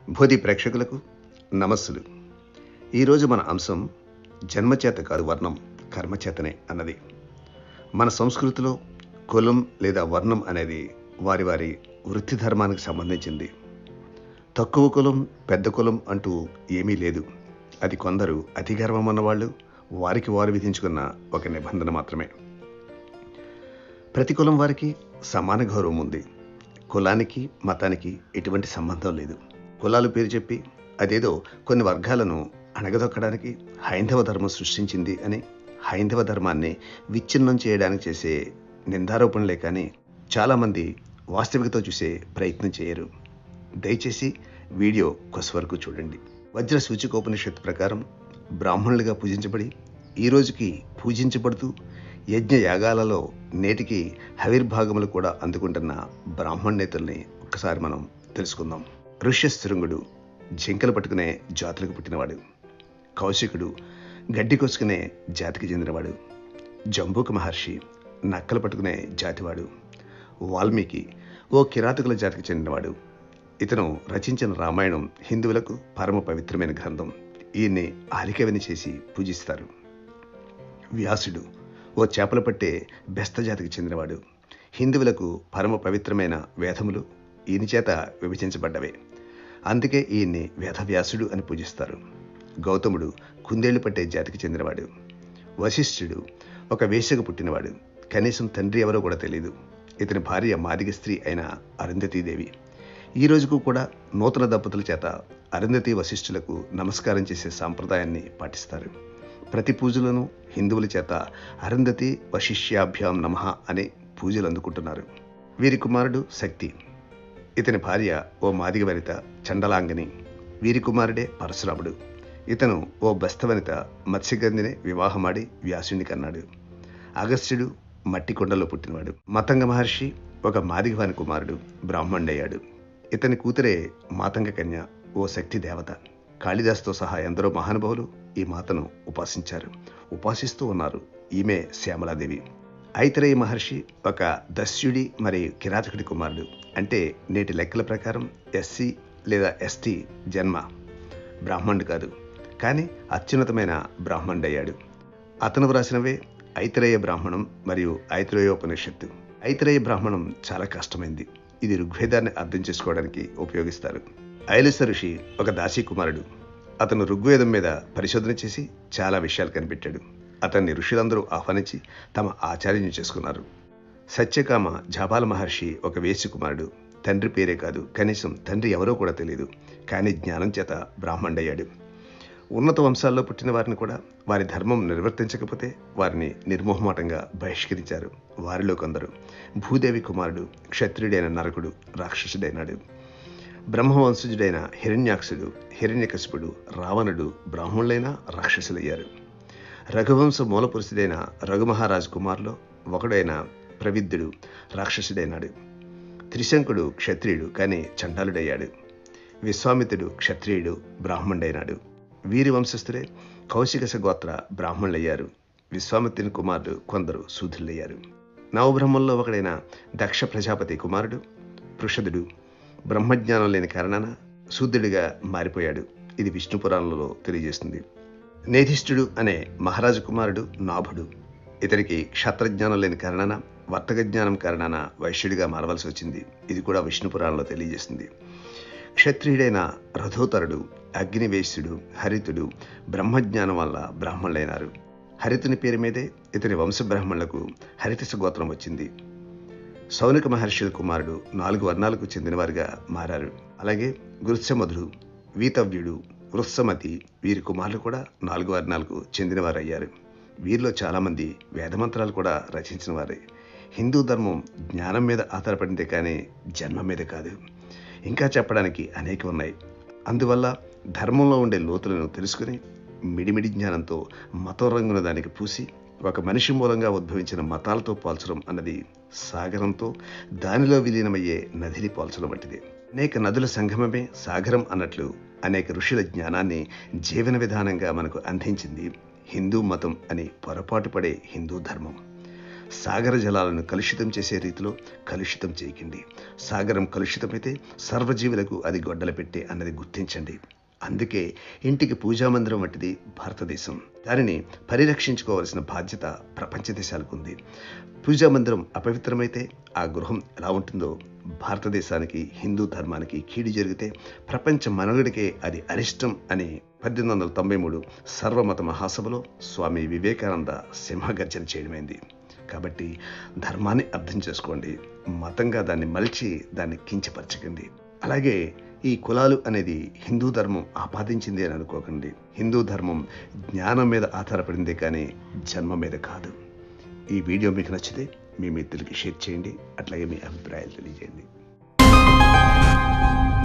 భోది ప్రేక్షకులకు నమస్సులు ఈరోజు మన అంశం జన్మచేత కాదు వర్ణం కర్మచేతనే అన్నది మన సంస్కృతిలో కులం లేదా వర్ణం అనేది వారి వారి వృత్తి ధర్మానికి సంబంధించింది తక్కువ కులం పెద్ద కులం అంటూ ఏమీ లేదు అది కొందరు అతి గర్వం ఉన్నవాళ్ళు వారికి వారు విధించుకున్న ఒక నిబంధన మాత్రమే ప్రతి కులం వారికి సమాన గౌరవం ఉంది కులానికి మతానికి ఎటువంటి సంబంధం లేదు కులాలు పేరు చెప్పి అదేదో కొన్ని వర్గాలను అణగదొక్కడానికి హైందవ ధర్మం సృష్టించింది అని హైందవ ధర్మాన్ని విచ్ఛిన్నం చేయడానికి చేసే నిందారోపణలే కానీ చాలామంది వాస్తవికతో చూసే ప్రయత్నం చేయరు దయచేసి వీడియో కొస వరకు చూడండి వజ్ర సూచికోపనిషత్తు ప్రకారం బ్రాహ్మణులుగా పూజించబడి ఈ రోజుకి పూజించబడుతూ యజ్ఞ యాగాలలో నేటికి హవిర్భాగములు కూడా అందుకుంటున్న బ్రాహ్మణ నేతల్ని ఒక్కసారి మనం తెలుసుకుందాం ఋష్యశృంగుడు జింకలు పట్టుకునే జాతులకు పుట్టినవాడు కౌశికుడు గడ్డి కొసుకునే జాతికి చెందినవాడు జంబూక మహర్షి నక్కలు పట్టుకునే జాతివాడు వాల్మీకి ఓ కిరాతకుల జాతికి చెందినవాడు ఇతను రచించిన రామాయణం హిందువులకు పరమ పవిత్రమైన గ్రంథం ఈయన్ని ఆలికవిని చేసి పూజిస్తారు వ్యాసుడు ఓ చేపలు పట్టే బెస్త జాతికి చెందినవాడు హిందువులకు పరమ పవిత్రమైన వేదములు ఈయన చేత విభజించబడ్డవే అందుకే ఈయన్ని వేదవ్యాసుడు అని పూజిస్తారు గౌతముడు కుందేళ్లు పట్టే జాతికి చెందినవాడు వశిష్ఠుడు ఒక వేశ్యకు పుట్టినవాడు కనీసం తండ్రి ఎవరో కూడా తెలియదు ఇతని భార్య మాదిగ స్త్రీ అయిన అరుంధతీదేవి ఈ రోజుకు కూడా నూతన దంపతుల చేత అరుంధతి వశిష్ఠులకు నమస్కారం చేసే సాంప్రదాయాన్ని పాటిస్తారు ప్రతి పూజలను హిందువుల చేత అరుంధతి వశిష్యాభ్యాం నమః అనే పూజలు అందుకుంటున్నారు వీరి కుమారుడు శక్తి ఇతని భార్య ఓ మాదిగ వనిత చండలాంగని వీరి కుమారుడే పరశురాముడు ఇతను ఓ బస్తవనిత మత్స్యగంధిని వివాహమాడి వ్యాసుని కన్నాడు అగస్త్యుడు మట్టి కొండలో పుట్టినవాడు మతంగ మహర్షి ఒక మాదిగవాని కుమారుడు బ్రాహ్మణుడయ్యాడు ఇతని కూతురే మాతంగ కన్య ఓ శక్తి దేవత కాళిదాస్తో సహా ఎందరో మహానుభావులు ఈ మాతను ఉపాసించారు ఉపాసిస్తూ ఉన్నారు ఈమె శ్యామలాదేవి ఐతరేయ మహర్షి ఒక దస్యుడి మరియు కిరాతకుడి కుమారుడు అంటే నేటి లెక్కల ప్రకారం ఎస్సీ లేదా ఎస్టీ జన్మ బ్రాహ్మణుడు కాదు కానీ అత్యున్నతమైన బ్రాహ్మణుడయ్యాడు అతను వ్రాసినవే ఐతరేయ బ్రాహ్మణం మరియు ఐతరేయోపనిషత్తు ఐతరేయ బ్రాహ్మణం చాలా కష్టమైంది ఇది ఋగ్వేదాన్ని అర్థం చేసుకోవడానికి ఉపయోగిస్తారు ఐలిస ఋషి ఒక దాసీ కుమారుడు అతను ఋగ్వేదం మీద పరిశోధన చేసి చాలా విషయాలు కనిపెట్టాడు అతన్ని ఋషులందరూ ఆహ్వానించి తమ ఆచార్యం చేసుకున్నారు సత్యకామ జాబాల మహర్షి ఒక వేశ్య కుమారుడు తండ్రి పేరే కాదు కనీసం తండ్రి ఎవరో కూడా తెలియదు కానీ జ్ఞానం చేత బ్రాహ్మణుడయ్యాడు ఉన్నత వంశాల్లో పుట్టిన వారిని కూడా వారి ధర్మం నిర్వర్తించకపోతే వారిని నిర్మోహమాటంగా బహిష్కరించారు వారిలో కొందరు భూదేవి కుమారుడు క్షత్రియుడైన నరకుడు రాక్షసుడైనాడు బ్రహ్మవంశజుడైన హిరణ్యాక్షుడు హిరణ్యకశిపుడు రావణుడు బ్రాహ్మణులైన రాక్షసులయ్యారు రఘువంశ మూలపురుషుడైన రఘుమహారాజు కుమారులో ఒకడైన ప్రవిద్ధుడు రాక్షసుడైనాడు త్రిశంకుడు క్షత్రియుడు కానీ చండాలుడయ్యాడు విశ్వామిత్రుడు క్షత్రియుడు బ్రాహ్మణుడైనాడు వీరి వంశస్థులే కౌశికస గోత్ర బ్రాహ్మణులయ్యారు విశ్వామిత్రుని కుమారుడు కొందరు శూద్రులయ్యారు నవబ్రహ్మంలో ఒకడైన దక్ష ప్రజాపతి కుమారుడు పృషదుడు బ్రహ్మజ్ఞానం లేని కారణాన శూద్రుడిగా మారిపోయాడు ఇది విష్ణు పురాణంలో తెలియజేస్తుంది నేధిష్ఠుడు అనే మహారాజు కుమారుడు నాభుడు ఇతనికి క్షత్రజ్ఞానం లేని కారణాన వర్తక జ్ఞానం కారణాన వైశ్యుడిగా మారవలసి వచ్చింది ఇది కూడా విష్ణు పురాణంలో తెలియజేస్తుంది క్షత్రియుడైన రథోతరుడు అగ్నివేశ్యుడు హరితుడు బ్రహ్మజ్ఞానం వల్ల బ్రాహ్మణులైనారు హరితుని పేరు మీదే ఇతని వంశబ్రాహ్మణులకు హరితస గోత్రం వచ్చింది సౌనిక మహర్షుల కుమారుడు నాలుగు వర్ణాలకు చెందినవారుగా మారారు అలాగే గురుత్సమధుడు వీతవ్యుడు వృత్సమతి వీరి కుమారులు కూడా నాలుగు వర్ణాలకు చెందినవారయ్యారు వీరిలో చాలామంది వేదమంత్రాలు కూడా రచించిన వారే హిందూ ధర్మం జ్ఞానం మీద ఆధారపడిందే కానీ జన్మ మీద కాదు ఇంకా చెప్పడానికి అనేక ఉన్నాయి అందువల్ల ధర్మంలో ఉండే లోతులను తెలుసుకుని మిడిమిడి జ్ఞానంతో మతం రంగున దానికి పూసి ఒక మనిషి మూలంగా ఉద్భవించిన మతాలతో పోల్చడం అన్నది సాగరంతో దానిలో విలీనమయ్యే నదిని పోల్చడం వంటిది అనేక నదుల సంగమమే సాగరం అన్నట్లు అనేక ఋషుల జ్ఞానాన్ని జీవన విధానంగా మనకు అందించింది హిందూ మతం అని పొరపాటు పడే హిందూ ధర్మం సాగర జలాలను కలుషితం చేసే రీతిలో కలుషితం చేయకండి సాగరం కలుషితమైతే సర్వజీవులకు అది గొడ్డల పెట్టే అన్నది గుర్తించండి అందుకే ఇంటికి పూజా మందిరం వంటిది భారతదేశం దానిని పరిరక్షించుకోవాల్సిన బాధ్యత ప్రపంచ దేశాలకు ఉంది పూజా మందిరం అపవిత్రమైతే ఆ గృహం ఎలా ఉంటుందో భారతదేశానికి హిందూ ధర్మానికి కీడు జరిగితే ప్రపంచ మనుగడికే అది అరిష్టం అని పద్దెనిమిది వందల తొంభై మూడు సర్వమత మహాసభలో స్వామి వివేకానంద సింహగర్జన చేయడమైంది కాబట్టి ధర్మాన్ని అర్థం చేసుకోండి మతంగా దాన్ని మలిచి దాన్ని కించపరచకండి అలాగే ఈ కులాలు అనేది హిందూ ధర్మం ఆపాదించింది అని అనుకోకండి హిందూ ధర్మం జ్ఞానం మీద ఆధారపడిందే కానీ జన్మ మీద కాదు ఈ వీడియో మీకు నచ్చితే మీ మిత్రులకి షేర్ చేయండి అట్లాగే మీ అభిప్రాయాలు తెలియజేయండి